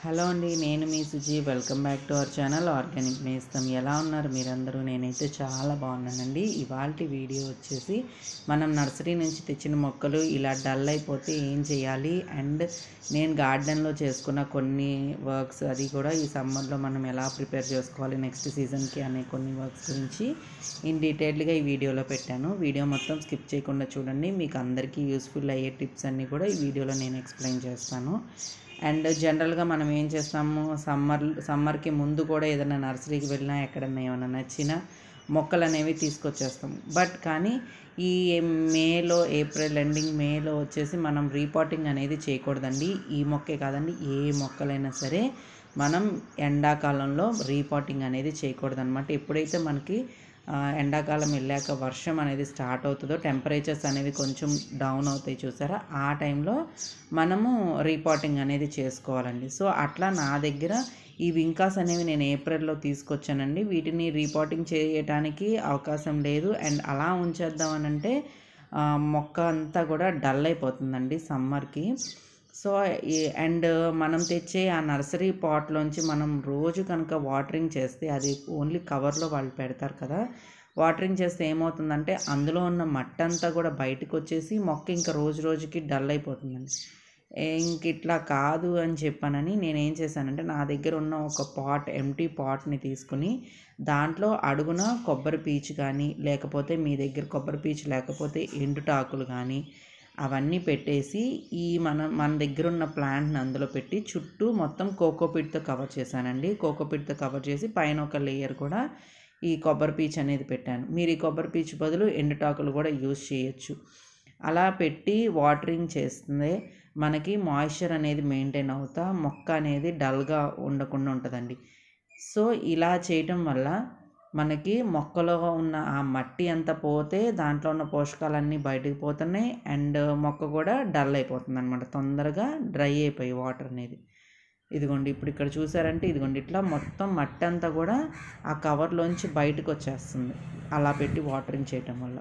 hello అండి నేను మీ Suji welcome back to our channel organic నేస్తం ఎలా ఉన్నారు మీరందరూ నేనైతే చాలా బాగున్నానండి ఇవాళ వీడియో వచ్చేసి మనం నర్సరీ నుంచి తెచ్చిన మొక్కలు ఇలా డల్ అయిపోతే ఏం చేయాలి అండ్ నేను గార్డెన్లో చేసుకున్న కొన్ని వర్క్స్ అది కూడా ఈ సమ్మర్లో మనం ఎలా ప్రిపేర్ చేసుకోవాలి నెక్స్ట్ సీజన్కి అనే కొన్ని వర్క్స్ గురించి ఇన్ డీటెయిల్డ్గా ఈ వీడియోలో పెట్టాను వీడియో మొత్తం స్కిప్ చేయకుండా చూడండి మీకు అందరికీ యూస్ఫుల్ అయ్యే టిప్స్ అన్నీ కూడా ఈ వీడియోలో నేను ఎక్స్ప్లెయిన్ చేస్తాను అండ్ జనరల్గా మనం ఏం చేస్తాము సమ్మర్ సమ్మర్కి ముందు కూడా ఏదైనా నర్సరీకి వెళ్ళినా ఎక్కడన్నా ఏమైనా నచ్చిన మొక్కలు అనేవి తీసుకొచ్చేస్తాం బట్ కానీ ఈ మేలో ఏప్రిల్ ఎండింగ్ మేలో వచ్చేసి మనం రీపాటింగ్ అనేది చేయకూడదండి ఈ మొక్కే కాదండి ఏ మొక్కలైనా సరే మనం ఎండాకాలంలో రీపాటింగ్ అనేది చేయకూడదన్నమాట ఎప్పుడైతే మనకి ఆ, ఎండాకాలం వెళ్ళాక వర్షం అనేది స్టార్ట్ అవుతుందో టెంపరేచర్స్ అనేవి కొంచెం డౌన్ అవుతాయి చూసారా ఆ టైంలో మనము రీపాటింగ్ అనేది చేసుకోవాలండి సో అట్లా నా దగ్గర ఈ వింకాస్ అనేవి నేను ఏప్రిల్లో తీసుకొచ్చానండి వీటిని రీపాటింగ్ చేయటానికి అవకాశం లేదు అండ్ అలా ఉంచేద్దామనంటే ఆ, మొక్క అంతా కూడా డల్ అయిపోతుందండి సమ్మర్కి సో ఈ- అండ్ మనం తెచ్చే ఆ నర్సరీ పాట్లోంచి మనం రోజు కనుక వాటరింగ్ చేస్తే అది ఓన్లీ కవర్లో వాళ్ళు పెడతారు కదా వాటరింగ్ చేస్తే ఏమవుతుందంటే అందులో ఉన్న మట్టి అంతా కూడా బయటకు వచ్చేసి మొక్క ఇంకా రోజు రోజుకి డల్ అయిపోతుందండి ఏ ఇంక ఇట్లా కాదు అని చెప్పానని నేను ఏం చేశానంటే నా దగ్గర ఉన్న ఒక పాట్ ఎంటీ పాట్ని తీసుకుని దాంట్లో అడుగున కొబ్బరి పీచు కానీ లేకపోతే మీ దగ్గర కొబ్బరి పీచు లేకపోతే ఎండుటాకులు కానీ అవన్నీ పెట్టేసి ఈ మన మన దగ్గర ఉన్న ప్లాంట్ని అందులో పెట్టి చుట్టూ మొత్తం కోకోపిట్తో కవర్ చేశానండి కోకోపిట్తో కవర్ చేసి పైన ఒక లేయర్ కూడా ఈ కొబ్బరి పీచు అనేది పెట్టాను మీరు ఈ కొబ్బరి పీచు బదులు ఎండుటాకులు కూడా యూజ్ చేయొచ్చు అలా పెట్టి వాటరింగ్ చేస్తుంది మనకి మాయిశ్చర్ అనేది మెయింటైన్ అవుతా మొక్క అనేది డల్గా ఉండకుండా ఉంటుందండి సో ఇలా చేయటం వల్ల మనకి మొక్కలో ఉన్న ఆ మట్టి అంతా పోతే దాంట్లో ఉన్న పోషకాలన్నీ బయటకు పోతున్నాయి అండ్ మొక్క కూడా డల్ అయిపోతుంది అనమాట తొందరగా డ్రై అయిపోయి వాటర్ అనేది ఇదిగోండి ఇప్పుడు ఇక్కడ చూసారంటే ఇదిగోండి ఇట్లా మొత్తం మట్టి అంతా కూడా ఆ కవర్లోంచి బయటకు వచ్చేస్తుంది అలా పెట్టి వాటరింగ్ చేయటం వల్ల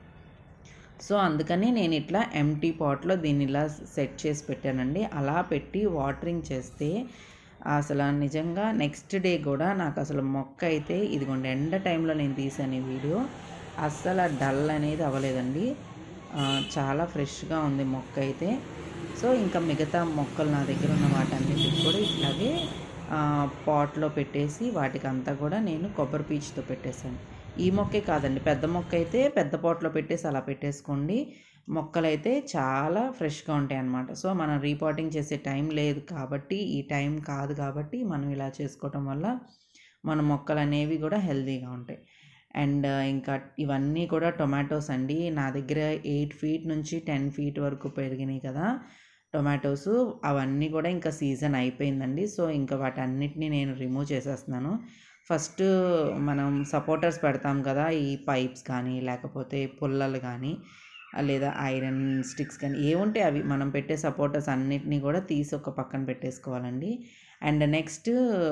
సో అందుకని నేను ఇట్లా ఎంటీ పాట్లో దీన్ని ఇలా సెట్ చేసి పెట్టానండి అలా పెట్టి వాటరింగ్ చేస్తే అసలు నిజంగా నెక్స్ట్ డే కూడా నాకు అసలు మొక్క అయితే ఇదిగోండి ఎండ టైంలో నేను తీసాను ఈ వీడియో అస్సలు డల్ అనేది అవ్వలేదండి ఆ, చాలా ఫ్రెష్గా ఉంది మొక్క అయితే సో ఇంకా మిగతా మొక్కలు నా దగ్గర ఉన్న వాటన్నిటికి కూడా ఇట్లాగే ఆ, పాట్లో పెట్టేసి వాటికి అంతా కూడా నేను కొబ్బరి పీచుతో పెట్టేశాను ఈ మొక్కే కాదండి పెద్ద మొక్క అయితే పెద్ద పాట్లో పెట్టేసి అలా పెట్టేసుకోండి మొక్కలైతే చాలా ఫ్రెష్గా ఉంటాయి అన్నమాట సో మనం రీపాటింగ్ చేసే టైం లేదు కాబట్టి ఈ టైం కాదు కాబట్టి మనం ఇలా చేసుకోవటం వల్ల మన మొక్కలు అనేవి కూడా హెల్తీగా ఉంటాయి అండ్ ఇంకా ఇవన్నీ కూడా టొమాటోస్ అండి నా దగ్గర ఎయిట్ ఫీట్ నుంచి టెన్ ఫీట్ వరకు పెరిగినాయి కదా టొమాటోస్ అవన్నీ కూడా ఇంకా సీజన్ అయిపోయిందండి సో ఇంకా వాటన్నిటిని నేను రిమూవ్ చేసేస్తున్నాను ఫస్ట్ మనం సపోర్టర్స్ పెడతాం కదా ఈ పైప్స్ కానీ లేకపోతే పుల్లలు కానీ లేదా ఐరన్ స్టిక్స్ కానీ ఏముంటే అవి మనం పెట్టే సపోర్టర్స్ అన్నిటినీ కూడా తీసి ఒక పక్కన పెట్టేసుకోవాలండి అండ్ నెక్స్ట్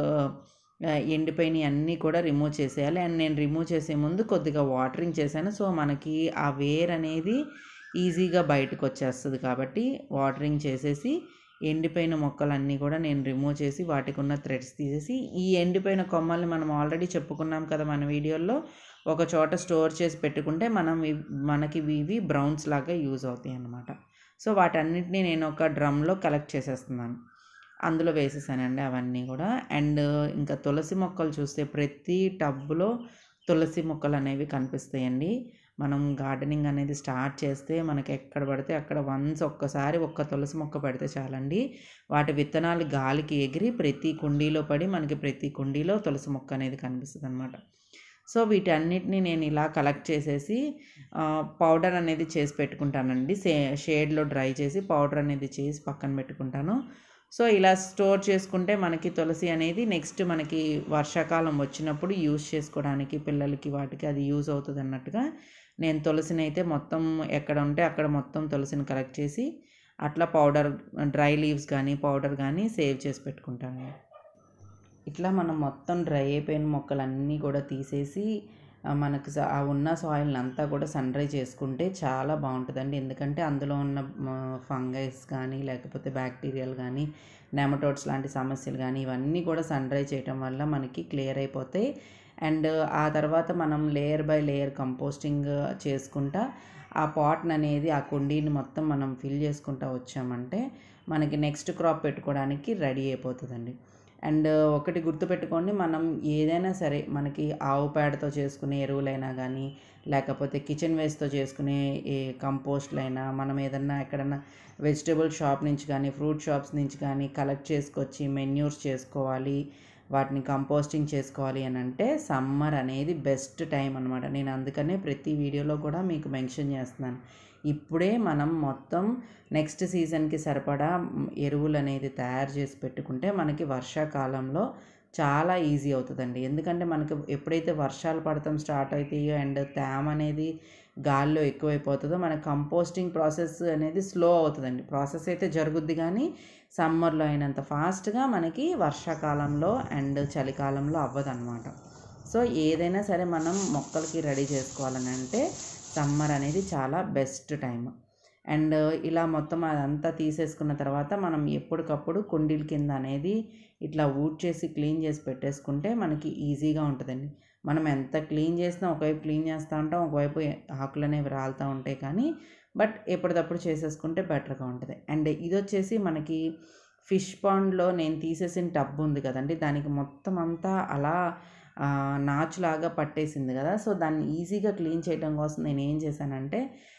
ఎండిపోయినవి అన్నీ కూడా రిమూవ్ చేసేయాలి అండ్ నేను రిమూవ్ చేసే ముందు కొద్దిగా వాటరింగ్ చేశాను సో మనకి ఆ వేర్ అనేది ఈజీగా బయటకు వచ్చేస్తుంది కాబట్టి వాటరింగ్ చేసేసి ఎండిపోయిన మొక్కలన్నీ కూడా నేను రిమూవ్ చేసి వాటికి ఉన్న థ్రెడ్స్ తీసేసి ఈ ఎండిపోయిన కొమ్మల్ని మనం ఆల్రెడీ చెప్పుకున్నాం కదా మన వీడియోలో ఒక చోట స్టోర్ చేసి పెట్టుకుంటే మనం ఇవ్- మనకి ఇవి బ్రౌన్స్ లాగా యూజ్ అవుతాయి అన్నమాట సో వాటన్నిటిని నేను ఒక డ్రమ్లో కలెక్ట్ చేసేస్తున్నాను అందులో వేసేసానండి అవన్నీ కూడా అండ్ ఇంకా తులసి మొక్కలు చూస్తే ప్రతి టబ్బులో తులసి మొక్కలు అనేవి కనిపిస్తాయండి మనం గార్డెనింగ్ అనేది స్టార్ట్ చేస్తే మనకి ఎక్కడ పడితే అక్కడ వన్స్ ఒక్కసారి ఒక్క తులసి మొక్క పెడితే చాలండి వాటి విత్తనాలు గాలికి ఎగిరి ప్రతి కుండీలో పడి మనకి ప్రతి కుండీలో తులసి మొక్క అనేది కనిపిస్తుంది అనమాట సో వీటన్నిటిని నేను ఇలా కలెక్ట్ చేసేసి ఆ, పౌడర్ అనేది చేసి పెట్టుకుంటానండి సే షేడ్లో డ్రై చేసి పౌడర్ అనేది చేసి పక్కన పెట్టుకుంటాను సో ఇలా స్టోర్ చేసుకుంటే మనకి తులసి అనేది నెక్స్ట్ మనకి వర్షాకాలం వచ్చినప్పుడు యూస్ చేసుకోవడానికి పిల్లలకి వాటికి అది యూజ్ అవుతుంది అన్నట్టుగా నేను తులసిని అయితే మొత్తం ఎక్కడ ఉంటే అక్కడ మొత్తం తులసిని కలెక్ట్ చేసి అట్లా పౌడర్ డ్రై లీవ్స్ కానీ పౌడర్ కానీ సేవ్ చేసి పెట్టుకుంటాను ఇట్లా మనం మొత్తం డ్రై అయిపోయిన మొక్కలన్నీ కూడా తీసేసి ఆ, మనకు స- ఆ ఉన్న సాయిల్ని అంతా కూడా సన్ డ్రై చేసుకుంటే చాలా బాగుంటుందండి ఎందుకంటే అందులో ఉన్న ఫంగైస్ కానీ లేకపోతే బ్యాక్టీరియాలు కానీ నెమటోడ్స్ లాంటి సమస్యలు కానీ ఇవన్నీ కూడా సన్ డ్రై చేయటం వల్ల మనకి క్లియర్ అయిపోతాయి అండ్ ఆ తర్వాత మనం లేయర్ బై లేయర్ కంపోస్టింగ్ చేసుకుంటా ఆ పాట్ని అనేది ఆ కుండీని మొత్తం మనం ఫిల్ చేసుకుంటా వచ్చామంటే మనకి నెక్స్ట్ క్రాప్ పెట్టుకోవడానికి రెడీ అయిపోతుందండి అండ్ ఒకటి గుర్తుపెట్టుకోండి మనం ఏదైనా సరే మనకి ఆవు పేడతో చేసుకునే ఎరువులైనా కానీ లేకపోతే కిచెన్ వేస్ట్తో చేసుకునే ఏ కంపోస్ట్లైనా మనం ఏదన్నా ఎక్కడన్నా వెజిటేబుల్ షాప్ నుంచి కానీ ఫ్రూట్ షాప్స్ నుంచి కానీ కలెక్ట్ చేసుకొచ్చి మెన్యూర్స్ చేసుకోవాలి వాటిని కంపోస్టింగ్ చేసుకోవాలి అని అంటే సమ్మర్ అనేది బెస్ట్ టైం అనమాట నేను అందుకనే ప్రతి వీడియోలో కూడా మీకు మెన్షన్ చేస్తున్నాను ఇప్పుడే మనం మొత్తం నెక్స్ట్ సీజన్కి సరిపడా ఎరువులు అనేది తయారు చేసి పెట్టుకుంటే మనకి వర్షాకాలంలో చాలా ఈజీ అవుతుందండి ఎందుకంటే మనకి ఎప్పుడైతే వర్షాలు పడటం స్టార్ట్ అవుతాయో అండ్ తేమ అనేది గాల్లో ఎక్కువైపోతుందో మన కంపోస్టింగ్ ప్రాసెస్ అనేది స్లో అవుతుందండి ప్రాసెస్ అయితే జరుగుద్ది కానీ సమ్మర్లో అయినంత ఫాస్ట్గా మనకి వర్షాకాలంలో అండ్ చలికాలంలో అవ్వదన్నమాట సో ఏదైనా సరే మనం మొక్కలకి రెడీ చేసుకోవాలని అంటే సమ్మర్ అనేది చాలా బెస్ట్ టైం అండ్ ఇలా మొత్తం అదంతా తీసేసుకున్న తర్వాత మనం ఎప్పటికప్పుడు కుండీల కింద అనేది ఇట్లా ఊడ్ చేసి క్లీన్ చేసి పెట్టేసుకుంటే మనకి ఈజీగా ఉంటుందండి మనం ఎంత క్లీన్ చేసినా ఒకవైపు క్లీన్ చేస్తూ ఉంటాం ఒకవైపు ఆకులు అనేవి రాలుతూ ఉంటాయి కానీ బట్ ఎప్పటికప్పుడు చేసేసుకుంటే బెటర్గా ఉంటుంది అండ్ ఇది వచ్చేసి మనకి ఫిష్ పాండ్లో నేను తీసేసిన టబ్ ఉంది కదండి దానికి మొత్తం అంతా అలా నాచులాగా పట్టేసింది కదా సో దాన్ని ఈజీగా క్లీన్ చేయడం కోసం నేను ఏం చేశానంటే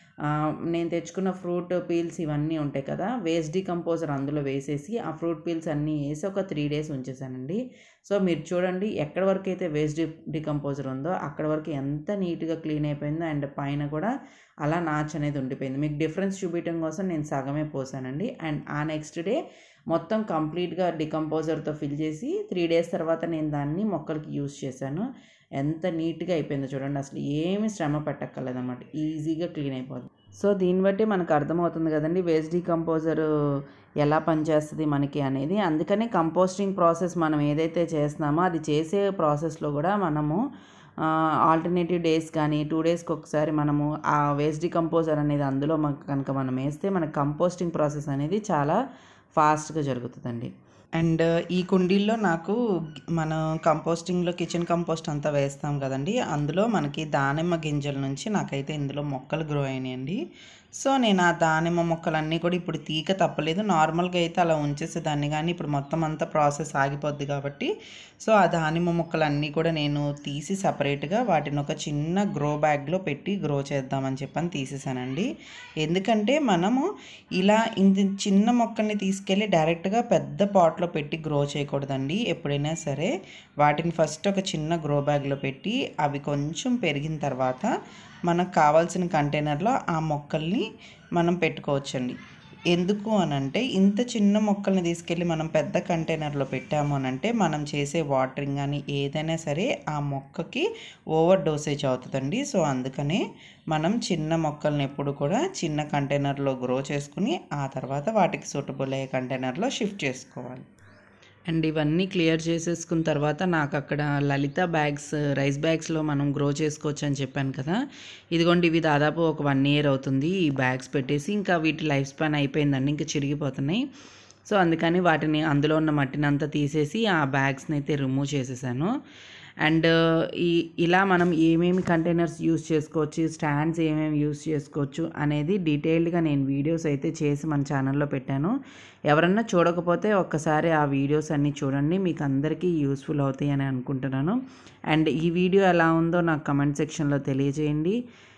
నేను తెచ్చుకున్న ఫ్రూట్ పీల్స్ ఇవన్నీ ఉంటాయి కదా వేస్ట్ డికంపోజర్ అందులో వేసేసి ఆ ఫ్రూట్ పీల్స్ అన్నీ వేసి ఒక త్రీ డేస్ ఉంచేసానండి సో మీరు చూడండి ఎక్కడ వరకు అయితే వేస్ట్ డి డికంపోజర్ ఉందో అక్కడ వరకు ఎంత నీట్గా క్లీన్ అయిపోయిందో అండ్ పైన కూడా అలా నాచ్ అనేది ఉండిపోయింది మీకు డిఫరెన్స్ చూపించడం కోసం నేను సగమే పోసానండి అండ్ ఆ నెక్స్ట్ డే మొత్తం కంప్లీట్గా డికంపోజర్తో ఫిల్ చేసి త్రీ డేస్ తర్వాత నేను దాన్ని మొక్కలకి యూస్ చేశాను ఎంత నీట్గా అయిపోయిందో చూడండి అసలు ఏమి శ్రమ పెట్టక్కర్లేదన్నమాట ఈజీగా క్లీన్ అయిపోతుంది సో దీన్ని బట్టి మనకు అర్థమవుతుంది కదండి వేస్ట్ డీకంపోజర్ ఎలా పనిచేస్తుంది మనకి అనేది అందుకనే కంపోస్టింగ్ ప్రాసెస్ మనం ఏదైతే చేస్తున్నామో అది చేసే ప్రాసెస్లో కూడా మనము ఆల్టర్నేటివ్ డేస్ కానీ టూ డేస్కి ఒకసారి మనము ఆ వేస్ట్ డికంపోజర్ అనేది అందులో కనుక మనం వేస్తే మన కంపోస్టింగ్ ప్రాసెస్ అనేది చాలా ఫాస్ట్గా జరుగుతుందండి అండ్ ఈ కుండీల్లో నాకు మనం కంపోస్టింగ్లో కిచెన్ కంపోస్ట్ అంతా వేస్తాం కదండి అందులో మనకి దానిమ్మ గింజల నుంచి నాకైతే ఇందులో మొక్కలు గ్రో అయినాయండి సో నేను ఆ దానిమ్మ మొక్కలన్నీ కూడా ఇప్పుడు తీక తప్పలేదు నార్మల్గా అయితే అలా ఉంచేసేదాన్ని కానీ ఇప్పుడు మొత్తం అంతా ప్రాసెస్ ఆగిపోద్ది కాబట్టి సో ఆ దానిమ్మ మొక్కలన్నీ కూడా నేను తీసి సపరేట్గా వాటిని ఒక చిన్న గ్రో బ్యాగ్లో పెట్టి గ్రో చేద్దామని చెప్పని తీసేసానండి ఎందుకంటే మనము ఇలా ఇంత చిన్న మొక్కల్ని తీసుకెళ్ళి డైరెక్ట్గా పెద్ద పాట్లో పెట్టి గ్రో చేయకూడదండి ఎప్పుడైనా సరే వాటిని ఫస్ట్ ఒక చిన్న గ్రో బ్యాగ్లో పెట్టి అవి కొంచెం పెరిగిన తర్వాత మనకు కావాల్సిన కంటైనర్లో ఆ మొక్కల్ని మనం పెట్టుకోవచ్చండి ఎందుకు అనంటే ఇంత చిన్న మొక్కల్ని తీసుకెళ్ళి మనం పెద్ద కంటైనర్లో పెట్టాము అనంటే మనం చేసే వాటరింగ్ కానీ ఏదైనా సరే ఆ మొక్కకి ఓవర్ డోసేజ్ అవుతుందండి సో అందుకనే మనం చిన్న మొక్కల్ని ఎప్పుడు కూడా చిన్న కంటైనర్లో గ్రో చేసుకుని ఆ తర్వాత వాటికి సూటబుల్ అయ్యే కంటైనర్లో షిఫ్ట్ చేసుకోవాలి అండ్ ఇవన్నీ క్లియర్ చేసేసుకున్న తర్వాత నాకు అక్కడ లలిత బ్యాగ్స్ రైస్ బ్యాగ్స్లో మనం గ్రో చేసుకోవచ్చు అని చెప్పాను కదా ఇదిగోండి ఇవి దాదాపు ఒక వన్ ఇయర్ అవుతుంది ఈ బ్యాగ్స్ పెట్టేసి ఇంకా వీటి లైఫ్ స్పాన్ అయిపోయిందండి ఇంకా చిరిగిపోతున్నాయి సో అందుకని వాటిని అందులో ఉన్న మట్టిని అంతా తీసేసి ఆ బ్యాగ్స్ని అయితే రిమూవ్ చేసేసాను అండ్ ఈ ఇలా మనం ఏమేమి కంటైనర్స్ యూస్ చేసుకోవచ్చు స్టాండ్స్ ఏమేమి యూస్ చేసుకోవచ్చు అనేది డీటెయిల్డ్గా నేను వీడియోస్ అయితే చేసి మన ఛానల్లో పెట్టాను ఎవరన్నా చూడకపోతే ఒక్కసారి ఆ వీడియోస్ అన్నీ చూడండి మీకు అందరికీ యూస్ఫుల్ అవుతాయి అని అనుకుంటున్నాను అండ్ ఈ వీడియో ఎలా ఉందో నాకు కమెంట్ సెక్షన్లో తెలియజేయండి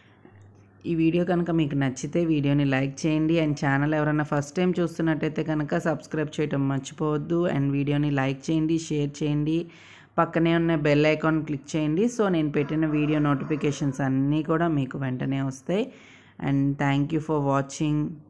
ఈ వీడియో కనుక మీకు నచ్చితే వీడియోని లైక్ చేయండి అండ్ ఛానల్ ఎవరైనా ఫస్ట్ టైం చూస్తున్నట్టయితే కనుక సబ్స్క్రైబ్ చేయడం మర్చిపోవద్దు అండ్ వీడియోని లైక్ చేయండి షేర్ చేయండి పక్కనే ఉన్న బెల్ ఐకాన్ క్లిక్ చేయండి సో నేను పెట్టిన వీడియో నోటిఫికేషన్స్ అన్నీ కూడా మీకు వెంటనే వస్తాయి and thank you for watching